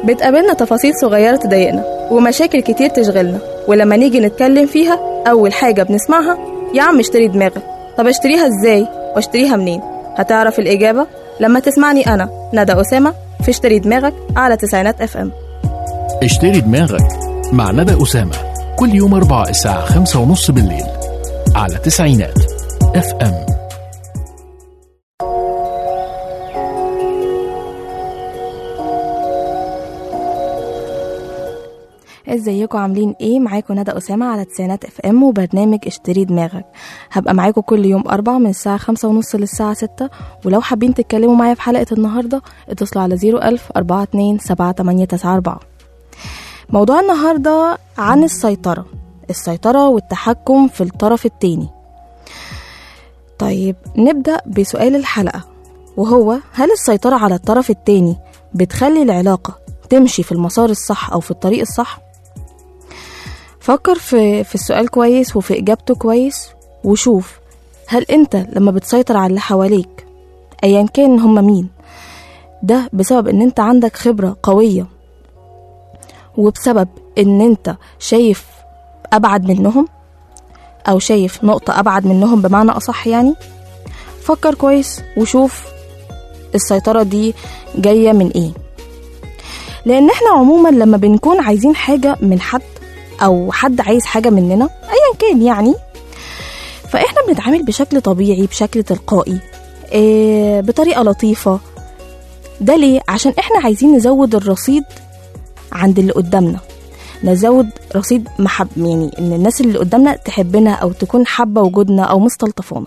بتقابلنا تفاصيل صغيرة تضايقنا ومشاكل كتير تشغلنا ولما نيجي نتكلم فيها أول حاجة بنسمعها يا عم اشتري دماغك طب اشتريها ازاي واشتريها منين هتعرف الإجابة لما تسمعني أنا ندى أسامة في اشتري دماغك على تسعينات اف ام اشتري دماغك مع ندى أسامة كل يوم أربعة الساعة خمسة ونص بالليل على تسعينات اف ام ازيكم عاملين ايه معاكم ندى اسامه على تسعينات اف ام وبرنامج اشتري دماغك هبقى معاكم كل يوم اربع من الساعه خمسة ونص للساعه ستة ولو حابين تتكلموا معايا في حلقه النهارده اتصلوا على زيرو ألف أربعة اتنين سبعة تمانية تسعة أربعة موضوع النهارده عن السيطره السيطره والتحكم في الطرف التاني طيب نبدا بسؤال الحلقه وهو هل السيطره على الطرف التاني بتخلي العلاقه تمشي في المسار الصح او في الطريق الصح فكر في في السؤال كويس وفي اجابته كويس وشوف هل انت لما بتسيطر على اللي حواليك ايا كان هم مين ده بسبب ان انت عندك خبرة قوية وبسبب ان انت شايف ابعد منهم او شايف نقطة ابعد منهم بمعنى اصح يعني فكر كويس وشوف السيطرة دي جاية من ايه لان احنا عموما لما بنكون عايزين حاجة من حد او حد عايز حاجه مننا ايا كان يعني فاحنا بنتعامل بشكل طبيعي بشكل تلقائي إيه بطريقه لطيفه ده ليه عشان احنا عايزين نزود الرصيد عند اللي قدامنا نزود رصيد محب يعني ان الناس اللي قدامنا تحبنا او تكون حابه وجودنا او مستلطفانا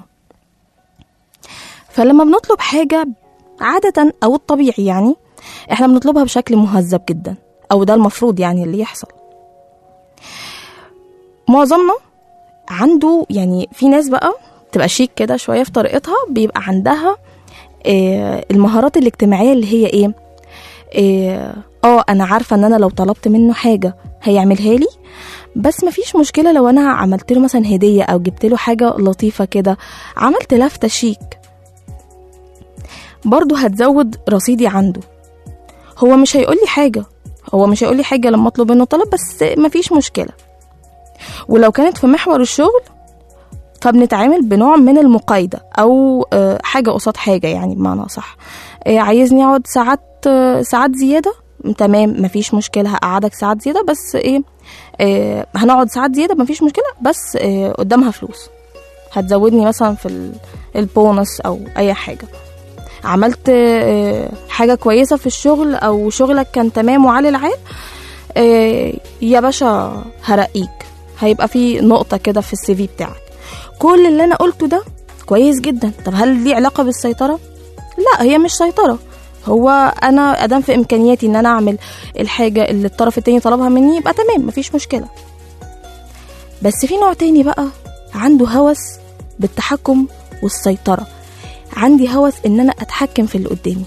فلما بنطلب حاجه عاده او الطبيعي يعني احنا بنطلبها بشكل مهذب جدا او ده المفروض يعني اللي يحصل معظمنا عنده يعني في ناس بقى تبقى شيك كده شويه في طريقتها بيبقى عندها آه المهارات الاجتماعيه اللي هي ايه اه آه، انا عارفه ان انا لو طلبت منه حاجه هيعملها لي بس مفيش مشكله لو انا عملت له مثلا هديه او جبت له حاجه لطيفه كده عملت لفته شيك برضه هتزود رصيدي عنده هو مش هيقول لي حاجه هو مش هيقول لي حاجه لما اطلب منه طلب بس مفيش مشكله ولو كانت في محور الشغل فبنتعامل بنوع من المقايضة أو آه، حاجة قصاد حاجة يعني بمعنى صح عايزني أقعد ساعات آه، ساعات زيادة تمام مفيش مشكلة هقعدك ساعات زيادة بس إيه آه، هنقعد ساعات زيادة مفيش مشكلة بس آه، قدامها فلوس هتزودني مثلا في ال- البونص أو أي حاجة عملت آه، حاجة كويسة في الشغل أو شغلك كان تمام وعلى العال آه، يا باشا هرقيك هيبقى في نقطة كده في السي في بتاعك كل اللي أنا قلته ده كويس جدا طب هل ليه علاقة بالسيطرة؟ لا هي مش سيطرة هو أنا أدام في إمكانياتي إن أنا أعمل الحاجة اللي الطرف التاني طلبها مني يبقى تمام مفيش مشكلة بس في نوع تاني بقى عنده هوس بالتحكم والسيطرة عندي هوس إن أنا أتحكم في اللي قدامي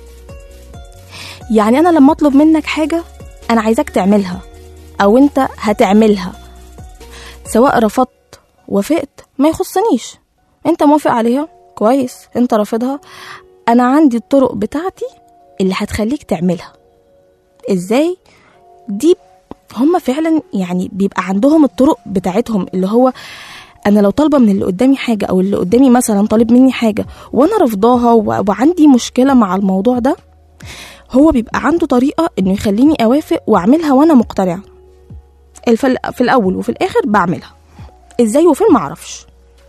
يعني أنا لما أطلب منك حاجة أنا عايزاك تعملها أو أنت هتعملها سواء رفضت وافقت ما يخصنيش انت موافق عليها كويس انت رافضها انا عندي الطرق بتاعتي اللي هتخليك تعملها ازاي دي هم فعلا يعني بيبقى عندهم الطرق بتاعتهم اللي هو انا لو طالبه من اللي قدامي حاجه او اللي قدامي مثلا طالب مني حاجه وانا رافضاها و- وعندي مشكله مع الموضوع ده هو بيبقى عنده طريقه انه يخليني اوافق واعملها وانا مقتنعه الف- في الاول وفي الاخر بعملها ازاي وفين معرفش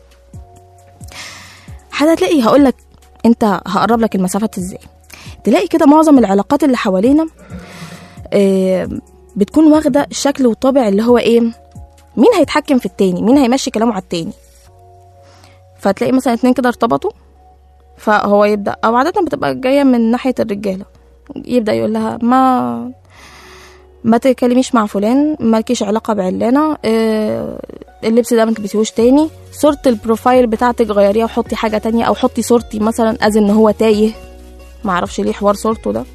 هتلاقي هقولك انت هقرب لك المسافات ازاي تلاقي كده معظم العلاقات اللي حوالينا آه، بتكون واخده الشكل والطابع اللي هو ايه مين هيتحكم في التاني مين هيمشي كلامه على التاني فتلاقي مثلا اتنين كده ارتبطوا فهو يبدا او عاده بتبقى جايه من ناحيه الرجاله يبدا يقول لها ما ما تكلميش مع فلان مالكيش علاقه بعلانه آه، اللبس ده ما تلبسيهوش تاني صورة البروفايل بتاعتك غيريها وحطي حاجة تانية أو حطي صورتي مثلا أز إن هو تايه معرفش ليه حوار صورته ده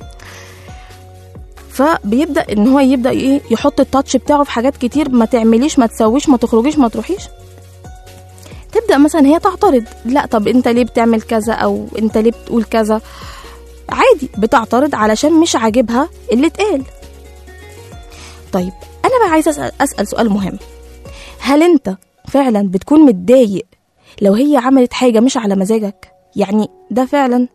فبيبدأ إن هو يبدأ إيه يحط التاتش بتاعه في حاجات كتير ما تعمليش ما تسويش ما تخرجيش ما تروحيش تبدأ مثلا هي تعترض لا طب أنت ليه بتعمل كذا أو أنت ليه بتقول كذا عادي بتعترض علشان مش عاجبها اللي اتقال طيب انا بقى عايزه اسال اسال سؤال مهم هل انت فعلا بتكون متضايق لو هي عملت حاجه مش على مزاجك يعني ده فعلا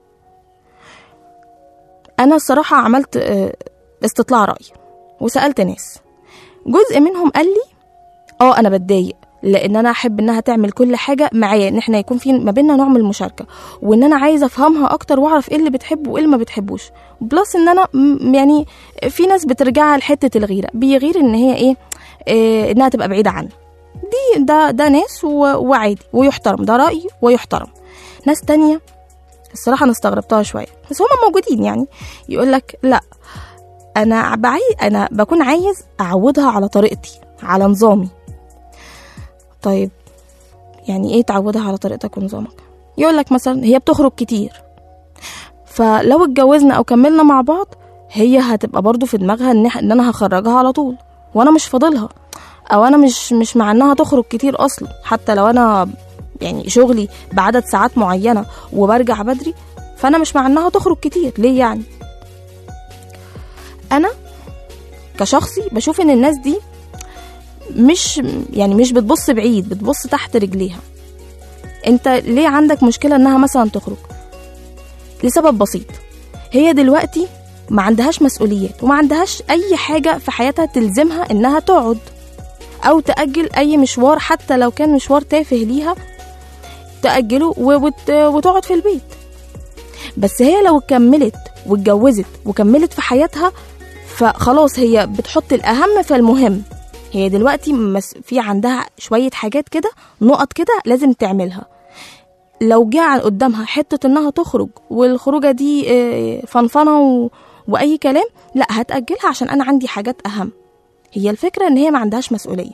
انا الصراحه عملت آه، استطلاع راي وسالت ناس جزء منهم قال لي اه انا بتضايق لان انا احب انها تعمل كل حاجه معايا ان احنا يكون في ما بيننا نوع من المشاركه وان انا عايزه افهمها اكتر واعرف ايه اللي بتحبه وايه اللي ما بتحبوش بلس ان انا م- يعني في ناس بترجعها لحته الغيره بيغير ان هي ايه, إيه انها تبقى بعيده عنه دي ده ده ناس و- وعادي ويحترم ده راي ويحترم ناس تانية الصراحه انا استغربتها شويه بس هما موجودين يعني يقول لك لا انا بعي انا بكون عايز اعودها على طريقتي على نظامي طيب يعني ايه تعودها على طريقتك ونظامك يقول لك مثلا هي بتخرج كتير فلو اتجوزنا او كملنا مع بعض هي هتبقى برضو في دماغها ان, ان انا هخرجها على طول وانا مش فاضلها او انا مش مش مع انها تخرج كتير اصلا حتى لو انا يعني شغلي بعدد ساعات معينه وبرجع بدري فانا مش مع انها تخرج كتير ليه يعني انا كشخصي بشوف ان الناس دي مش يعني مش بتبص بعيد بتبص تحت رجليها انت ليه عندك مشكله انها مثلا تخرج لسبب بسيط هي دلوقتي ما عندهاش مسؤوليات وما عندهاش اي حاجه في حياتها تلزمها انها تقعد او تاجل اي مشوار حتى لو كان مشوار تافه ليها تاجله وت- وتقعد في البيت بس هي لو كملت واتجوزت وكملت في حياتها فخلاص هي بتحط الاهم في المهم هي دلوقتي مس- في عندها شويه حاجات كده نقط كده لازم تعملها لو جه قدامها حته انها تخرج والخروجه دي آه، فنفنه و... واي كلام لا هتاجلها عشان انا عندي حاجات اهم هي الفكره ان هي ما عندهاش مسؤوليه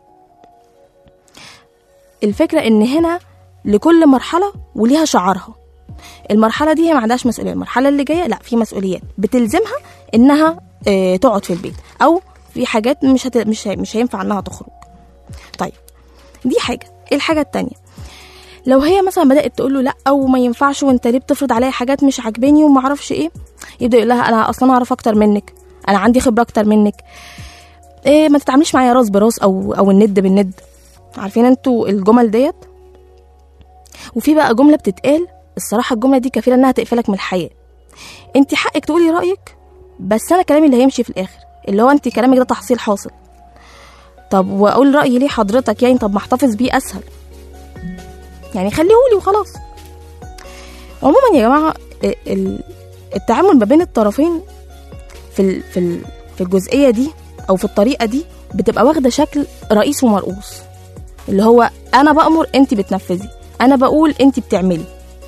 الفكره ان هنا لكل مرحله وليها شعارها المرحله دي هي ما عندهاش مسؤوليه المرحله اللي جايه لا في مسؤوليات بتلزمها انها آه، تقعد في البيت او في حاجات مش هت... مش هي... مش هينفع انها تخرج طيب دي حاجه ايه الحاجه التانية لو هي مثلا بدات تقول له لا او ما ينفعش وانت ليه بتفرض عليا حاجات مش عاجباني وما اعرفش ايه يبدا يقول لها انا اصلا اعرف اكتر منك انا عندي خبره اكتر منك إيه ما تتعامليش معايا راس براس او او الند بالند عارفين انتوا الجمل ديت وفي بقى جمله بتتقال الصراحه الجمله دي كفيله انها تقفلك من الحياه انت حقك تقولي رايك بس انا كلامي اللي هيمشي في الاخر اللي هو انت كلامك ده تحصيل حاصل طب واقول رايي ليه حضرتك يعني طب ما احتفظ بيه اسهل يعني خليهولي وخلاص عموما يا جماعه ال- ال- التعامل ما بين الطرفين في ال- في ال- في الجزئيه دي او في الطريقه دي بتبقى واخده شكل رئيس ومرؤوس اللي هو انا بامر انت بتنفذي انا بقول انت بتعملي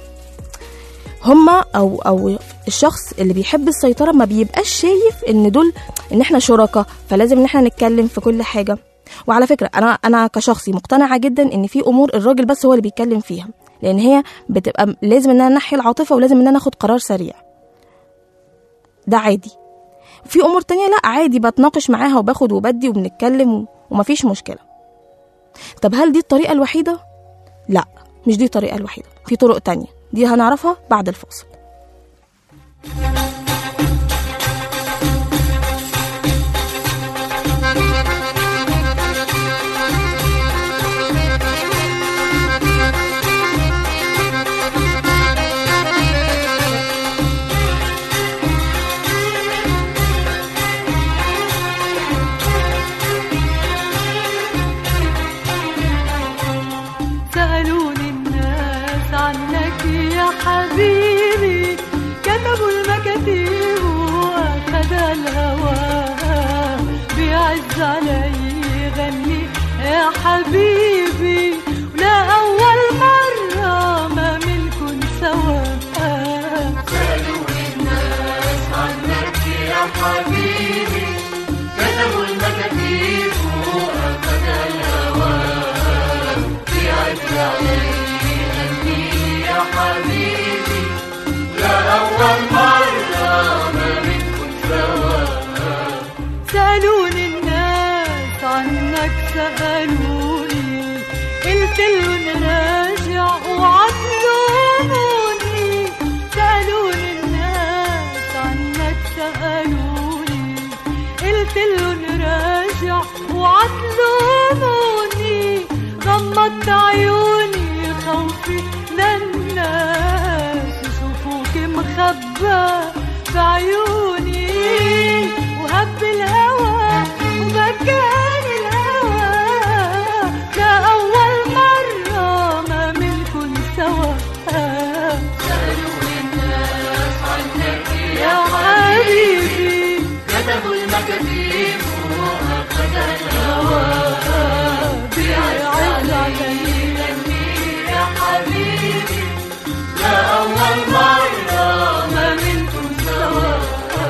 هما او او الشخص اللي بيحب السيطره ما بيبقاش شايف ان دول ان احنا شركاء فلازم ان احنا نتكلم في كل حاجه وعلى فكره انا انا كشخصي مقتنعه جدا ان في امور الراجل بس هو اللي بيتكلم فيها لان هي بتبقى لازم ان انا انحي العاطفه ولازم ان انا اخد قرار سريع ده عادي في امور تانية لا عادي بتناقش معاها وباخد وبدي وبنتكلم و- ومفيش مشكله طب هل دي الطريقه الوحيده لا مش دي الطريقه الوحيده في طرق تانية دي هنعرفها بعد الفاصل سألوني الناس عنك يا حبيبي كتبوا المكاتيب وأخد الهوى بيعز علي يغني يا حبيبي ولا أول مرة ما منكن سوا سألوني الناس عنك يا حبيبي كتبوا المكاتيب وأخد الهوى سألوني الناس عنك سألوني قلت لهم راجع وعلموني سألوني الناس عنك سألوني قلت لهم راجع خبى بعيوني وهب الهوى ومكان الهوى ده أول مرة ما منكن سوا يا حبيبي كتبوا المكاتيب وأخذ الهوى بيعز علي يا حبيبي لا أول مرة ما منكم سوا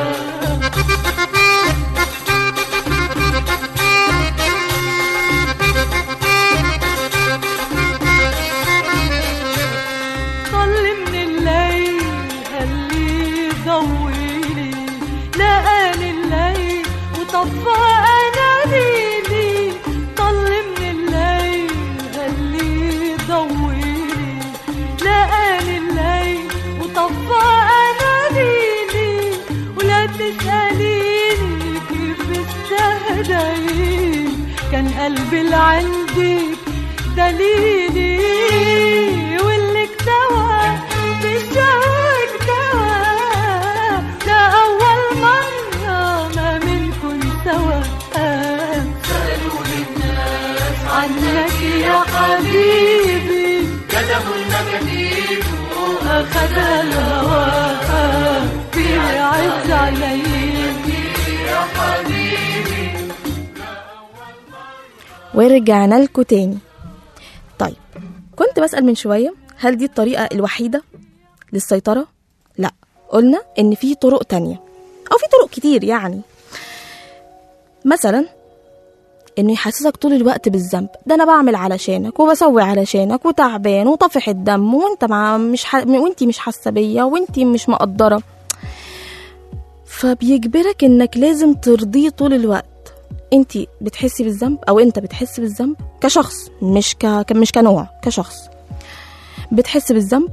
طل من الليل خليه يضويلي لقاني الليل وطفى اناديلي طل من الليل خليه يضويلي لقاني الليل وطفى اناديلي ولا تسأليني كيف استهديت كان قلبي اللي عندك دليلي واللي اكتوى بالشوق اكتوى ده أول مرة ما منكن سوا سألوني الناس عنك يا حبيبي كتبوا المكاتيب وأخذ الهوى بيعز علي يا حبيبي ورجعنا لكم تاني طيب كنت بسأل من شوية هل دي الطريقة الوحيدة للسيطرة؟ لا قلنا إن في طرق تانية أو في طرق كتير يعني مثلا إنه يحسسك طول الوقت بالذنب ده أنا بعمل علشانك وبسوي علشانك وتعبان وطافح الدم وأنت مع مش ح... وأنتي مش حاسة بيا وأنتي مش مقدرة فبيجبرك إنك لازم ترضيه طول الوقت انت بتحسي بالذنب او انت بتحس بالذنب كشخص مش ك... مش كنوع كشخص بتحس بالذنب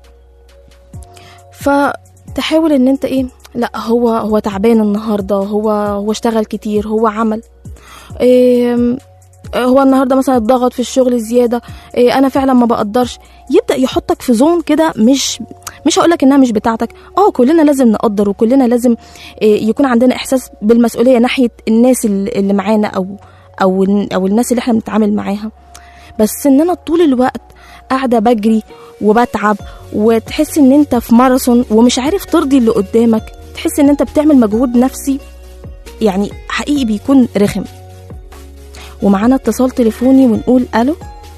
فتحاول ان انت ايه لا هو هو تعبان النهارده هو هو اشتغل كتير هو عمل إيه هو النهارده مثلا اتضغط في الشغل زياده إيه انا فعلا ما بقدرش يبدا يحطك في زون كده مش مش هقولك انها مش بتاعتك اه كلنا لازم نقدر وكلنا لازم إيه يكون عندنا احساس بالمسؤوليه ناحيه الناس اللي اللي معانا او او او الناس اللي احنا بنتعامل معاها بس ان انا طول الوقت قاعده بجري وبتعب وتحس ان انت في ماراثون ومش عارف ترضي اللي قدامك تحس ان انت بتعمل مجهود نفسي يعني حقيقي بيكون رخم ومعانا اتصال تليفوني ونقول الو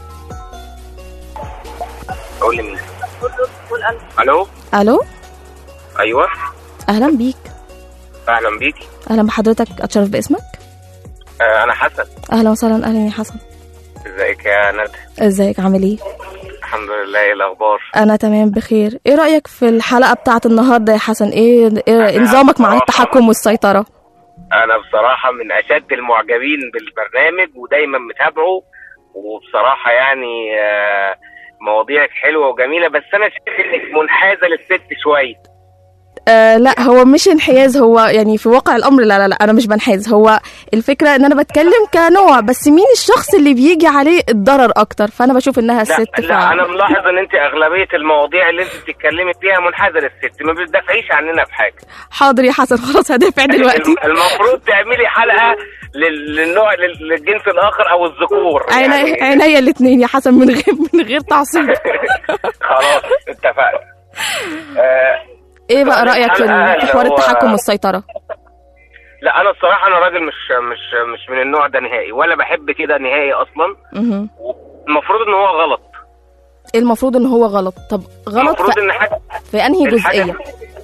قول لي مين الو الو ايوه اهلا بيك اهلا بيكي اهلا بحضرتك اتشرف باسمك آه انا حسن اهلا وسهلا اهلا يا حسن ازيك يا ندى ازيك عامل ايه الحمد لله ايه الاخبار انا تمام بخير ايه رايك في الحلقه بتاعت النهارده يا حسن ايه, إيه نظامك مع التحكم والسيطره انا بصراحه من اشد المعجبين بالبرنامج ودايما متابعه وبصراحه يعني آه مواضيعك حلوه وجميله بس انا شايف انك منحازه للست شويه آه لا هو مش انحياز هو يعني في واقع الامر لا لا لا انا مش بنحاز هو الفكره ان انا بتكلم كنوع بس مين الشخص اللي بيجي عليه الضرر اكتر فانا بشوف انها لا, الست لا انا ملاحظ ان انت اغلبيه المواضيع اللي انت بتتكلمي فيها منحازه للست ما بتدافعيش عننا بحاجه حاضر يا حسن خلاص هدافع دلوقتي الم- المفروض تعملي حلقه لل- للنوع لل- للجنس الاخر او الذكور عيني يعني عينيا الاثنين يا حسن من غير من غير تعصيب خلاص اتفقنا آه ايه بقى رايك في الحلقة اللي حوار هو- التحكم والسيطره لا انا الصراحه انا راجل مش مش مش من النوع ده نهائي ولا بحب كده نهائي اصلا مهم. المفروض ان هو غلط المفروض ان هو غلط طب غلط المفروض في, ان حاجه في انهي الحاجة- جزئيه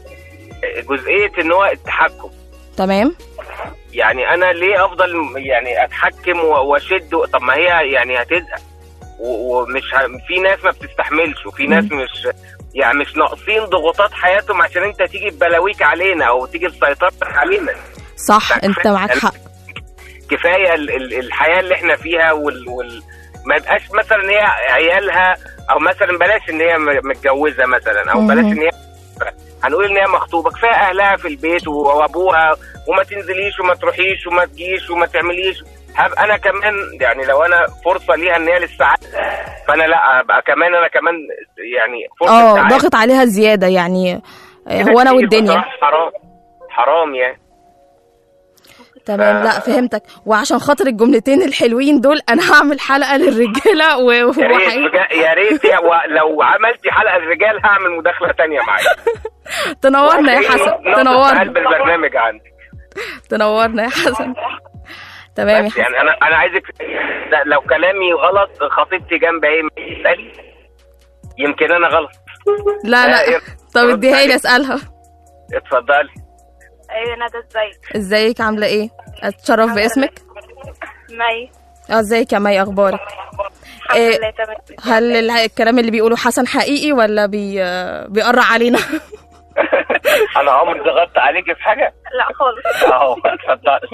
جزئيه ان هو التحكم تمام يعني انا ليه افضل يعني اتحكم و- واشد و- طب ما هي يعني هتزهق و- ومش ه... في ناس ما بتستحملش وفي ناس مش يعني مش ناقصين ضغوطات حياتهم عشان انت تيجي ببلاويك علينا او تيجي بسيطرتك علينا صح لا، انت كفاية. معاك حق كفايه ال- ال- الحياه اللي احنا فيها وال, وال... ما يبقاش مثلا هي عيالها او مثلا بلاش ان هي م- متجوزه مثلا او مهم. بلاش ان هي هنقول ان هي مخطوبه كفايه اهلها في البيت و- وابوها وما تنزليش وما تروحيش وما تجيش وما تعمليش هبقى انا كمان يعني لو انا فرصه ليها ان هي للسعاده فانا لا ابقى كمان انا كمان يعني فرصه اه سعادة. ضاغط عليها زياده يعني آه، كده هو انا كتير والدنيا بصراحة حرام حرام يعني تمام لا فهمتك وعشان خاطر الجملتين الحلوين دول انا هعمل حلقه للرجاله و... يا ريت وحقيقي بجا- يا ريت يا- و- لو عملتي حلقه الرجال هعمل مداخله تانية معاك تنورنا يا وهتلاقيني حسن ناقص في تنورنا قلب البرنامج عندي تنورنا يا حسن تمام يا بس حسن يعني انا انا عايزك لا، لو كلامي غلط خطيبتي جنب ايه اسالي يمكن انا غلط لا آه، لا إيه؟ طب رد اديها لي عليك. اسالها اتفضلي ايوه ندى ازيك ازيك عامله ايه اتشرف باسمك مي اه ازيك يا مي اخبارك الحمد إيه، لله تمام هل ال- الكلام اللي بيقوله حسن حقيقي ولا بي بيقرع علينا انا عمري ضغطت عليكي في حاجه لا خالص اهو اتفضلي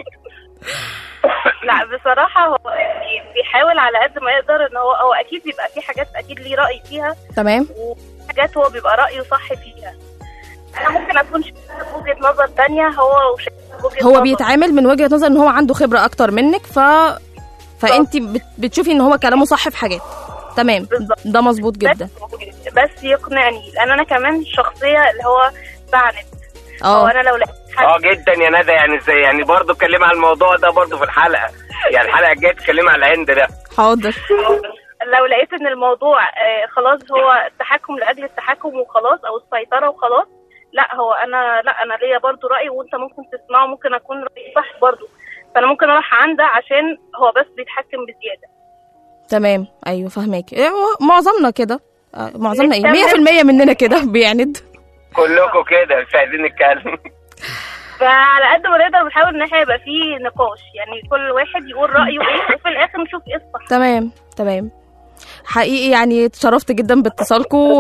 لا بصراحة هو يعني بيحاول على قد ما يقدر ان هو هو اكيد بيبقى في حاجات اكيد ليه رأي فيها تمام وحاجات هو بيبقى رأيه صح فيها انا ممكن اكون شايفة وجهة نظر تانية هو شايفها بوجهة هو نظر. بيتعامل من وجهه نظر ان هو عنده خبره اكتر منك ف فانت بت... بتشوفي ان هو كلامه صح في حاجات تمام بالظبط. ده مظبوط جدا بس, بس يقنعني لان انا كمان الشخصية اللي هو بعند هو اه انا لو لقيت اه حد جدا يا ندى يعني ازاي يعني برضه اتكلمي على الموضوع ده برضه في الحلقه يعني الحلقه الجايه تتكلمي على العند ده حاضر لو لقيت ان الموضوع آه، خلاص هو التحكم لاجل التحكم وخلاص او السيطره وخلاص لا هو انا لا انا ليا برضو راي وانت ممكن تسمعه ممكن اكون رايي صح برضو فانا ممكن اروح عنده عشان هو بس بيتحكم بزياده تمام ايوه فهماك إيه، هو معظمنا كده آه، معظمنا ايه نتكلم. 100% مننا كده بيعند كلكم كده مش عايزين نتكلم فعلى قد ما نقدر بنحاول ان احنا يبقى فيه نقاش يعني كل واحد يقول رايه ايه وفي الاخر نشوف ايه الصح تمام تمام حقيقي يعني اتشرفت جدا باتصالكم و...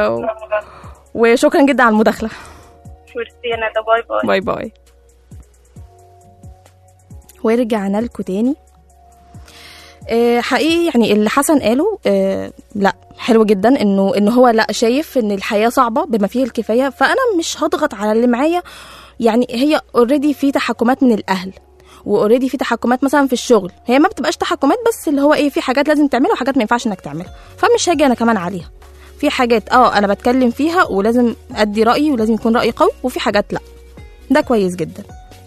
وشكرا جدا على المداخله ميرسي يا ندى باي باي باي باي ورجعنا لكم تاني آه، حقيقي يعني اللي حسن قاله آه، لا حلو جدا انه ان هو لا شايف ان الحياه صعبه بما فيه الكفايه فانا مش هضغط على اللي معايا يعني هي اوريدي في تحكمات من الاهل واوريدي في تحكمات مثلا في الشغل هي ما بتبقاش تحكمات بس اللي هو ايه في حاجات لازم تعملها وحاجات ما ينفعش انك تعملها فمش هاجي انا كمان عليها في حاجات اه انا بتكلم فيها ولازم ادي رايي ولازم يكون رايي قوي وفي حاجات لا ده كويس جدا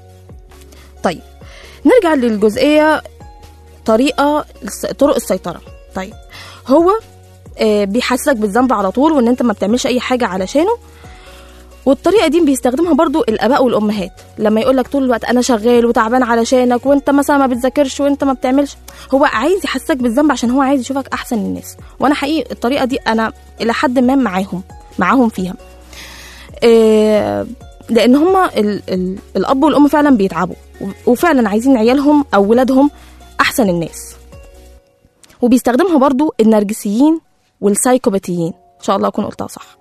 طيب نرجع للجزئيه طريقه الس- طرق السيطره طيب هو آه، بيحسسك بالذنب على طول وان انت ما بتعملش اي حاجه علشانه والطريقه دي بيستخدمها برضو الاباء والامهات لما يقول لك طول الوقت انا شغال وتعبان علشانك وانت مثلا ما بتذاكرش وانت ما بتعملش هو عايز يحسسك بالذنب عشان هو عايز يشوفك احسن الناس وانا حقيقي الطريقه دي انا الى حد ما معاهم معاهم فيها إيه لان هما ال ال الاب والام فعلا بيتعبوا و- وفعلا عايزين عيالهم او ولادهم احسن الناس وبيستخدمها برضو النرجسيين والسايكوباتيين ان شاء الله اكون قلتها صح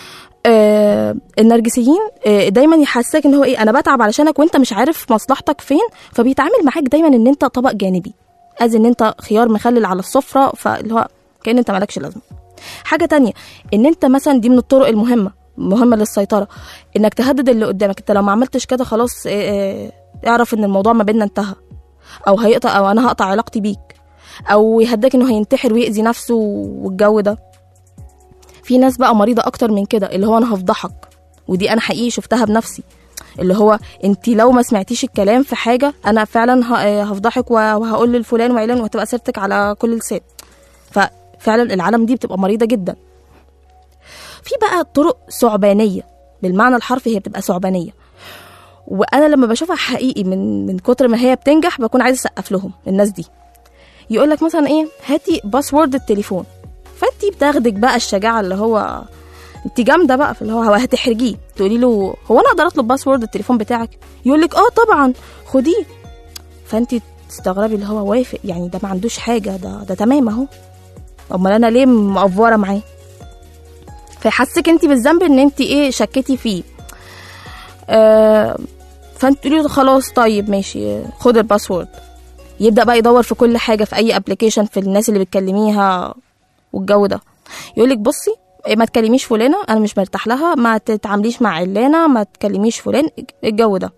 آه النرجسيين آه دايما يحسسك ان هو ايه انا بتعب علشانك وانت مش عارف مصلحتك فين فبيتعامل معاك دايما ان انت طبق جانبي از ان انت خيار مخلل على السفره فاللي هو كان انت مالكش لازمه حاجه تانية ان انت مثلا دي من الطرق المهمه مهمه للسيطره انك تهدد اللي قدامك انت لو ما عملتش كده خلاص آه، آه، اعرف ان الموضوع ما بيننا انتهى او هيقطع او انا هقطع علاقتي بيك او يهددك انه هينتحر ويأذي نفسه والجو ده في ناس بقى مريضه اكتر من كده اللي هو انا هفضحك ودي انا حقيقي شفتها بنفسي اللي هو انت لو ما سمعتيش الكلام في حاجه انا فعلا ه- آه، هفضحك وهقول لفلان وعلان وهتبقى سيرتك على كل لسان ففعلا العالم دي بتبقى مريضه جدا في بقى طرق ثعبانيه بالمعنى الحرفي هي بتبقى ثعبانيه وانا لما بشوفها حقيقي من من كتر ما هي بتنجح بكون عايزه اسقف لهم الناس دي يقول لك مثلا ايه هاتي باسورد التليفون فانت بتاخدك بقى الشجاعه اللي هو انت جامده بقى في اللي هو هتحرجيه تقولي له هو انا اقدر اطلب باسورد التليفون بتاعك يقول لك اه طبعا خديه فانت تستغربي اللي هو وافق يعني ده ما عندوش حاجه ده ده تمام اهو امال انا ليه مقفوره معاه فيحسسك انت بالذنب ان انت ايه شكيتي فيه آه فانت تقولي له خلاص طيب ماشي خد الباسورد يبدا بقى يدور في كل حاجه في اي ابلكيشن في الناس اللي بتكلميها والجو ده يقولك بصي ما تكلميش فلانه انا مش مرتاح لها ما تتعامليش مع علانه ما تكلميش فلان الجو ده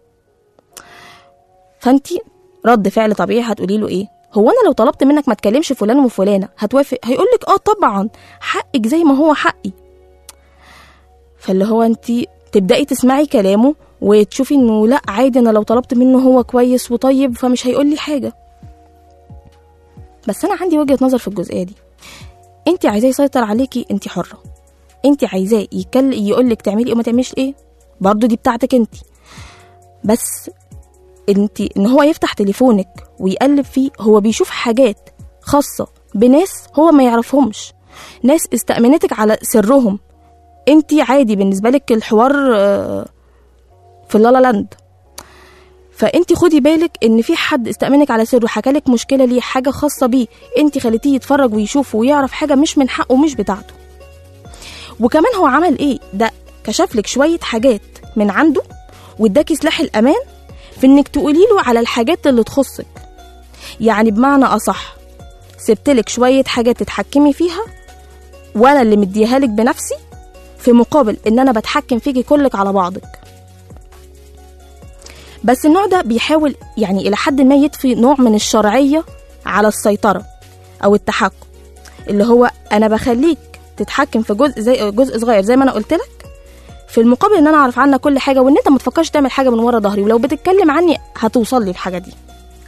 فانت رد فعل طبيعي هتقولي له ايه هو انا لو طلبت منك ما تكلمش فلان وفلانه هتوافق هيقولك اه طبعا حقك زي ما هو حقي فاللي هو انت تبدأي تسمعي كلامه وتشوفي انه لا عادي انا لو طلبت منه هو كويس وطيب فمش هيقول لي حاجة بس انا عندي وجهة نظر في الجزئية دي انت عايزاه يسيطر عليكي انت حرة انت عايزاه يكل يقولك تعملي ايه وما تعمليش ايه برضو دي بتاعتك انت بس انت ان هو يفتح تليفونك ويقلب فيه هو بيشوف حاجات خاصة بناس هو ما يعرفهمش ناس استأمنتك على سرهم انت عادي بالنسبة لك الحوار آه، في اللالا لاند فانت خدي بالك ان في حد استأمنك على سره حكالك مشكلة ليه حاجة خاصة بيه انت خليتيه يتفرج ويشوف ويعرف حاجة مش من حقه ومش بتاعته وكمان هو عمل ايه ده كشف لك شوية حاجات من عنده واداكي سلاح الأمان في انك تقولي له على الحاجات اللي تخصك يعني بمعنى أصح سبتلك شوية حاجات تتحكمي فيها وأنا اللي مديها لك بنفسي في مقابل إن أنا بتحكم فيكي كلك على بعضك بس النوع ده بيحاول يعني إلى حد ما يضفي نوع من الشرعية على السيطرة أو التحكم اللي هو أنا بخليك تتحكم في جزء زي جزء صغير زي ما أنا قلت لك في المقابل ان انا اعرف عنك كل حاجه وان انت ما تفكرش تعمل حاجه من ورا ظهري ولو بتتكلم عني هتوصل لي الحاجه دي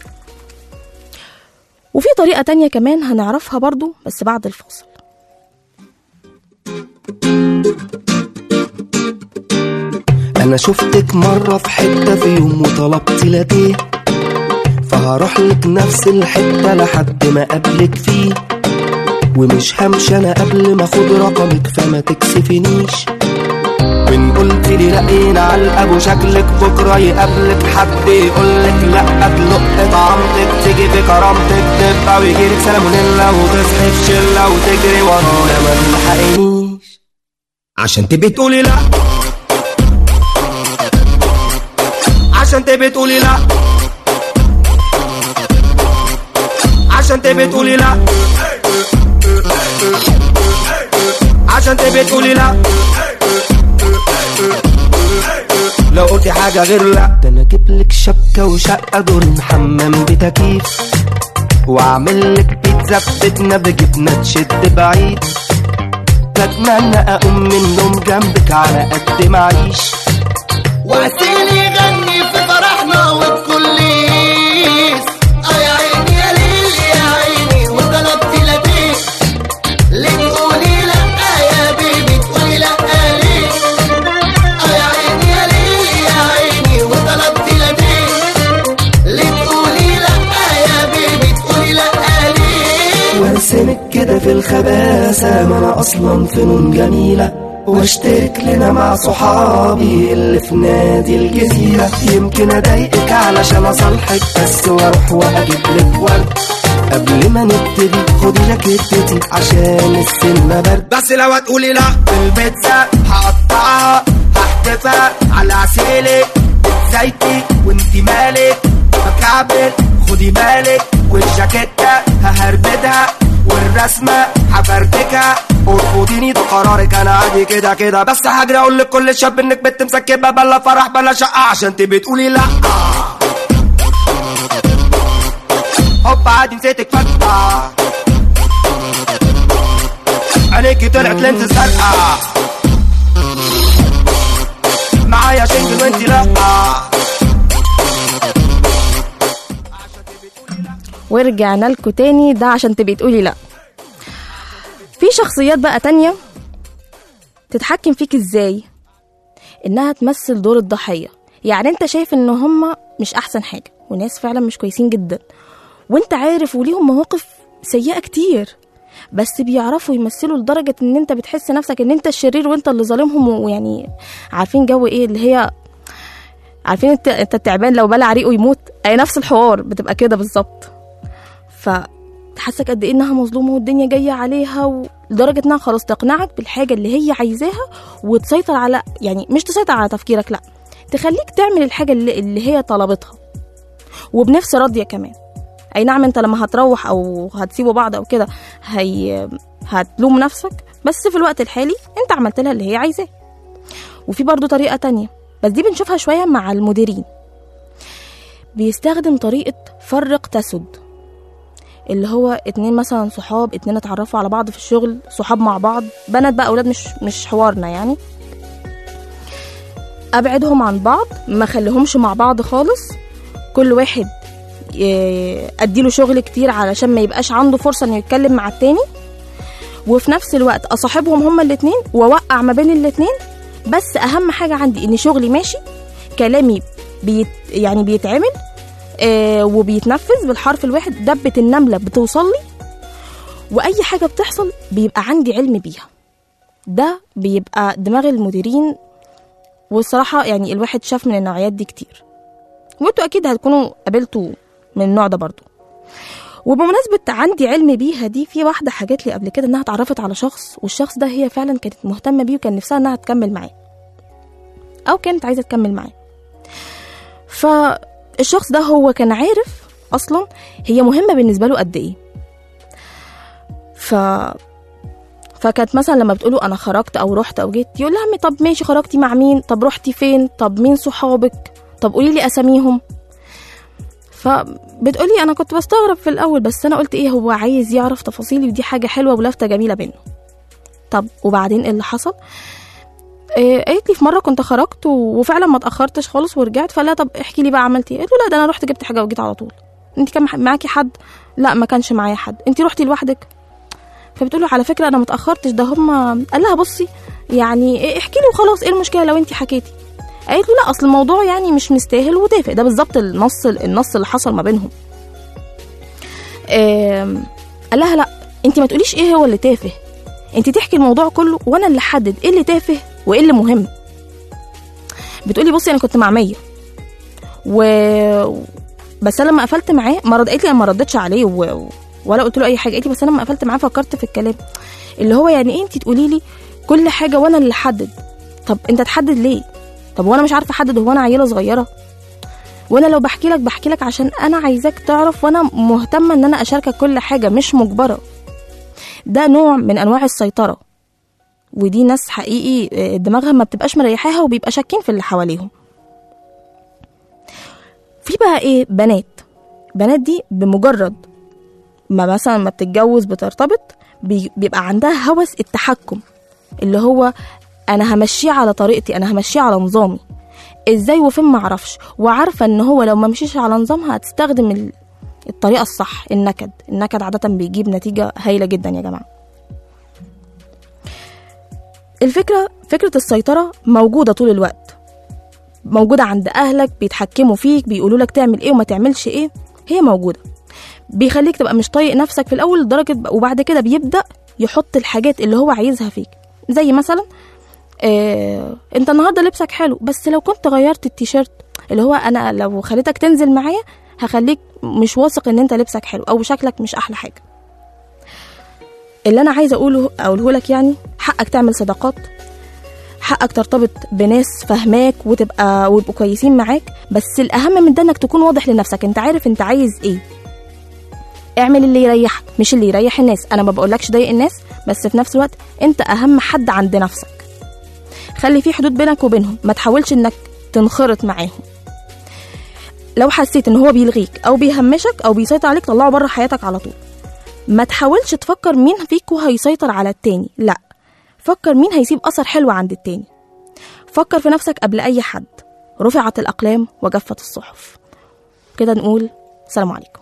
وفي طريقه تانية كمان هنعرفها برضو بس بعد الفاصل انا شفتك مرة في حتة في يوم وطلبت لاتيه فهروح لك نفس الحتة لحد ما اقابلك فيه ومش همشي انا قبل ما اخد رقمك فما تكسفنيش وان قلت لي لقينا على ابو شكلك بكره يقابلك حد يقولك لا تلق طعمتك تيجي في كرامتك تبقى ويجيلك سلمونيلا وتصحي في شله وتجري ورايا ما تلحقنيش عشان تبقي تقولي لا عشان تبقي تقولي لا عشان تبقي تقولي لا عشان تبقي تقولي لا لو قلتي حاجة غير لا ده انا اجيب لك شبكة وشقة دور محمم بتكييف واعمل لك بيتزا ببيتنا بجبنة تشد بعيد بتمنى اقوم من النوم جنبك على قد ما اعيش واسيني غني في فرحنا وتكليس اه يا عيني يا ليل يا عيني وطلبت لطيف ليه تقولي لا يا بيبي تقولي لا ليه اه يا عيني يا ليل يا عيني وطلبت لطيف ليه تقولي لا يا بيبي تقولي لا ليه وارسمك كده في الخباثة ما انا اصلا فنون جميلة واشترك لنا مع صحابي اللي في نادي الجزيرة يمكن اضايقك علشان اصالحك بس واروح واجيب لك ورد قبل ما نبتدي خدي جاكيتتي عشان السنة برد بس لو هتقولي لا في البيتزا هقطعها هحتفها على عسيلك زيتي وانتي مالك بكعبل خدي بالك والجاكيتة ههربدها والرسمة هفرتكها ارفضيني ده قرارك انا عادي كده كده بس هجري اقول لكل شاب انك بنت مسكبه بلا فرح بلا شقه عشان تبقي تقولي لا هوب عادي نسيتك فجأة عينيكي طلعت لينز زرقاء معايا شنجن وانتي لا ورجعنا لكم تاني ده عشان تبقي تقولي لا في شخصيات بقى تانية تتحكم فيك ازاي انها تمثل دور الضحية يعني انت شايف ان هما مش احسن حاجة وناس فعلا مش كويسين جدا وانت عارف وليهم مواقف سيئة كتير بس بيعرفوا يمثلوا لدرجة ان انت بتحس نفسك ان انت الشرير وانت اللي ظالمهم ويعني عارفين جو ايه اللي هي عارفين انت انت التعبان لو بلع ريقه يموت اي نفس الحوار بتبقى كده بالظبط فتحسك قد ايه انها مظلومه والدنيا جايه عليها لدرجه انها خلاص تقنعك بالحاجه اللي هي عايزاها وتسيطر على يعني مش تسيطر على تفكيرك لا تخليك تعمل الحاجه اللي, اللي هي طلبتها وبنفس راضيه كمان اي نعم انت لما هتروح او هتسيبوا بعض او كده هي هتلوم نفسك بس في الوقت الحالي انت عملت لها اللي هي عايزاه وفي برضو طريقه تانية بس دي بنشوفها شويه مع المديرين بيستخدم طريقه فرق تسد اللي هو اتنين مثلا صحاب اتنين اتعرفوا على بعض في الشغل صحاب مع بعض بنات بقى اولاد مش مش حوارنا يعني ابعدهم عن بعض ما خليهمش مع بعض خالص كل واحد ي- اديله شغل كتير علشان ما يبقاش عنده فرصه انه يتكلم مع التاني وفي نفس الوقت اصاحبهم هما الاتنين واوقع ما بين الاتنين بس اهم حاجه عندي ان شغلي ماشي كلامي بيت يعني بيتعمل آه وبيتنفذ بالحرف الواحد دبة النملة بتوصل لي وأي حاجة بتحصل بيبقى عندي علم بيها ده بيبقى دماغ المديرين والصراحة يعني الواحد شاف من النوعيات دي كتير وانتوا أكيد هتكونوا قابلتوا من النوع ده برضو وبمناسبة عندي علم بيها دي في واحدة حكت لي قبل كده إنها اتعرفت على شخص والشخص ده هي فعلا كانت مهتمة بيه وكان نفسها إنها تكمل معاه أو كانت عايزة تكمل معاه فالشخص ده هو كان عارف أصلا هي مهمة بالنسبة له قد إيه ف فكانت مثلا لما بتقوله انا خرجت او رحت او جيت يقول لها طب ماشي خرجتي مع مين طب رحتي فين طب مين صحابك طب قولي لي اساميهم فبتقولي انا كنت بستغرب في الاول بس انا قلت ايه هو عايز يعرف تفاصيلي ودي حاجه حلوه ولفته جميله بينه طب وبعدين ايه اللي حصل إيه قالت لي في مره كنت خرجت و- وفعلا ما اتاخرتش خالص ورجعت فلا طب احكي لي بقى عملتي ايه قلت له لا ده انا رحت جبت حاجه وجيت على طول انت كان مح- معاكي حد لا ما كانش معايا حد انت رحتي لوحدك فبتقول له على فكره انا ما اتاخرتش ده هم قال لها بصي يعني إيه احكي لي وخلاص ايه المشكله لو انت حكيتي قالت له لا اصل الموضوع يعني مش مستاهل وتافه ده بالظبط النص النص اللي حصل ما بينهم آم، قال لها لا انت ما تقوليش ايه هو اللي تافه انت تحكي الموضوع كله وانا اللي احدد ايه اللي تافه وايه اللي مهم بتقولي بصي انا كنت مع مية و بس انا لما قفلت معاه ما رد... قالت لي انا ما ردتش عليه و... ولا قلت له اي حاجه قالت لي بس انا لما قفلت معاه فكرت في الكلام اللي هو يعني ايه انت تقولي لي كل حاجه وانا اللي احدد طب انت تحدد ليه طب وانا مش عارفه احدد هو انا عيله صغيره وانا لو بحكي لك بحكي لك عشان انا عايزاك تعرف وانا مهتمه ان انا اشاركك كل حاجه مش مجبره ده نوع من انواع السيطره ودي ناس حقيقي آه، دماغها ما بتبقاش مريحاها وبيبقى شاكين في اللي حواليهم في بقى ايه بنات بنات دي بمجرد ما مثلا ما بتتجوز بترتبط بي- بيبقى عندها هوس التحكم اللي هو انا همشيه على طريقتي انا همشيه على نظامي ازاي وفين معرفش وعارفه ان هو لو ما مشيش على نظامها هتستخدم ال- الطريقه الصح النكد النكد عاده بيجيب نتيجه هايله جدا يا جماعه الفكره فكره السيطره موجوده طول الوقت موجوده عند اهلك بيتحكموا فيك بيقولوا لك تعمل ايه وما تعملش ايه هي موجوده بيخليك تبقى مش طايق نفسك في الاول لدرجه وبعد كده بيبدا يحط الحاجات اللي هو عايزها فيك زي مثلا آه، انت النهارده لبسك حلو بس لو كنت غيرت التيشيرت اللي هو انا لو خليتك تنزل معايا هخليك مش واثق ان انت لبسك حلو او شكلك مش احلى حاجه اللي انا عايزه اقوله اقوله لك يعني حقك تعمل صداقات حقك ترتبط بناس فاهماك وتبقى ويبقوا كويسين معاك بس الاهم من ده انك تكون واضح لنفسك انت عارف انت عايز ايه اعمل اللي يريحك مش اللي يريح الناس انا ما بقولكش ضايق الناس بس في نفس الوقت انت اهم حد عند نفسك خلي في حدود بينك وبينهم ما تحاولش انك تنخرط معاهم لو حسيت ان هو بيلغيك او بيهمشك او بيسيطر عليك طلعه بره حياتك على طول ما تحاولش تفكر مين فيكو هيسيطر على التاني لا فكر مين هيسيب اثر حلو عند التاني فكر في نفسك قبل اي حد رفعت الاقلام وجفت الصحف كده نقول سلام عليكم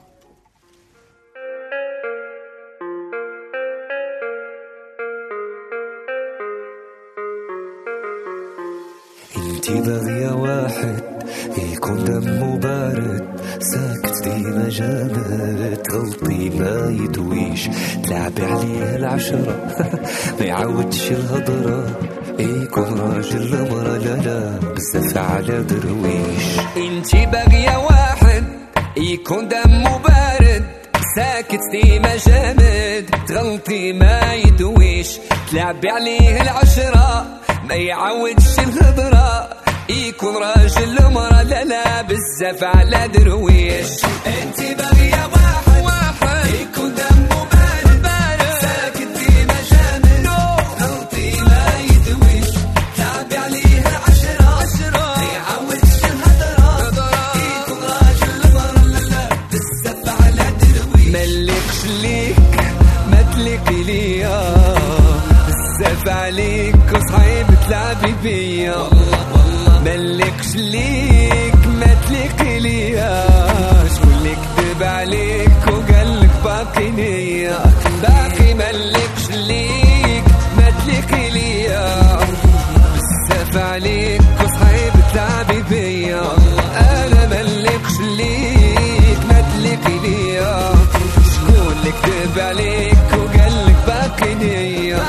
انتي باغية واحد يكون دمه بارد ساكت ديما جامد غلطي ما يدويش تلعبي عليه العشرة ما يعودش الهضرة يكون راجل مرة لا لا بزاف على درويش انتي باغية واحد يكون دمه بارد ساكت ديما جامد تغلطي ما يدويش تلعبي عليه العشرة ما يعودش الهضرة يكون راجل مرة لا لا بزاف على درويش انت باغية واحد واحد يكون دمه بارد بارد ساكت ديما جامد غلطي ما يدويش تلعبي عليه العشرة عشرة ما يعودش الهضرة يكون راجل مرة لا لا بزاف على درويش ملكش ليك ما تلقي ليا بزاف عليك وصعيب تلعبي بيا والله والله خاف عليك وصعيب تلعبي بيا انا ملكش ليك ما تليقي ليا شكون اللي كذب عليك وقال لك باقي نية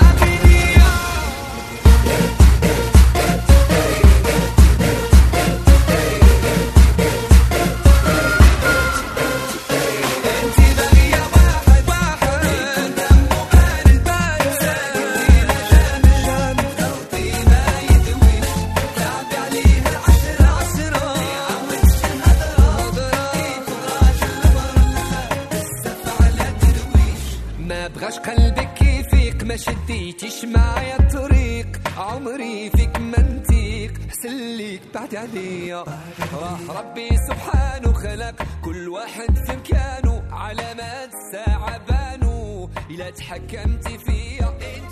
انتي باغية واحد واحد دمه بارد بارد ساكتين جامد جامد غلطي ما يدويش لعبي عليه العشرة عشرة عودت الهضرة راجل مرة السف على درويش ما بغاش قلبك يفيق ما شديتيش معايا الطريق عمري فيك منتيق حسليك بعد عليا راح ربي سبحانه خلق كل واحد في مكانه علامات الساعة بانوا إلا تحكمتي فيا انت